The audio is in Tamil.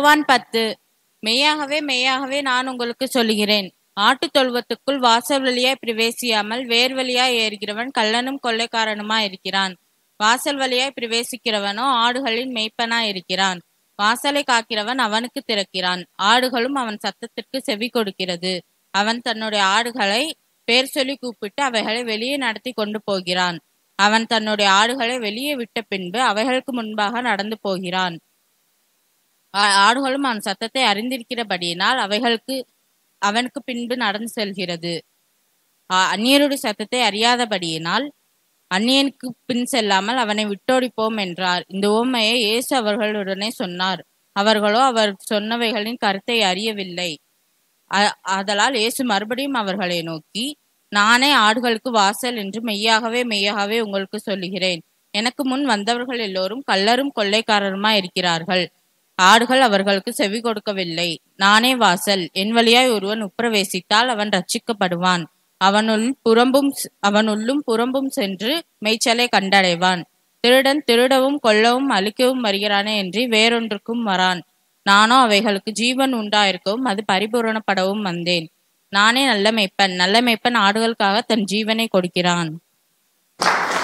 யோவான் பத்து மெய்யாகவே மெய்யாகவே நான் உங்களுக்கு சொல்லுகிறேன் ஆட்டுத் தொழுவத்துக்குள் வாசல் வழியாய் பிரவேசியாமல் வேர் வழியாய் ஏறுகிறவன் கள்ளனும் கொள்ளைக்காரனுமாய் இருக்கிறான் வாசல் வழியாய் பிரவேசிக்கிறவனோ ஆடுகளின் மேய்ப்பனாய் இருக்கிறான் வாசலை காக்கிறவன் அவனுக்கு திறக்கிறான் ஆடுகளும் அவன் சத்தத்திற்கு செவி கொடுக்கிறது அவன் தன்னுடைய ஆடுகளை பேர் சொல்லி கூப்பிட்டு அவைகளை வெளியே நடத்தி கொண்டு போகிறான் அவன் தன்னுடைய ஆடுகளை வெளியே விட்ட பின்பு அவைகளுக்கு முன்பாக நடந்து போகிறான் ஆ- ஆடுகளும் அவன் சத்தத்தை அறிந்திருக்கிறபடியினால் அவைகளுக்கு அவனுக்கு பின்பு நடந்து செல்கிறது ஆ- அந்நியருடைய சத்தத்தை அறியாதபடியினால் அந்நியனுக்கு பின் செல்லாமல் அவனை விட்டோடிப்போம் என்றார் இந்த உவமையை இயேசு அவர்களுடனே சொன்னார் அவர்களோ அவர் சொன்னவைகளின் கருத்தை அறியவில்லை அ- ஆதலால் இயேசு மறுபடியும் அவர்களை நோக்கி நானே ஆடுகளுக்கு வாசல் என்று மெய்யாகவே மெய்யாகவே உங்களுக்கு சொல்லுகிறேன் எனக்கு முன் வந்தவர்கள் எல்லோரும் கள்ளரும் கொள்ளைக்காரருமாய் இருக்கிறார்கள் ஆடுகள் அவர்களுக்கு செவி கொடுக்கவில்லை நானே வாசல் என் வழியாய் ஒருவன் உப்பிரவேசித்தால் அவன் ரட்சிக்கப்படுவான் அவனுள் புறம்பும் செ- அவனுள்ளும் புறம்பும் சென்று மேய்ச்சலை கண்டடைவான் திருடன் திருடவும் கொல்லவும் அழிக்கவும் வருகிறானே என்று வேறொன்றுக்கும் வரான் நானோ அவைகளுக்கு ஜீவன் உண்டாயிருக்கவும் அது பரிபூரணப்படவும் வந்தேன் நானே நல்ல மேய்ப்பன் நல்ல மேய்ப்பன் ஆடுகளுக்காக தன் ஜீவனை கொடுக்கிறான்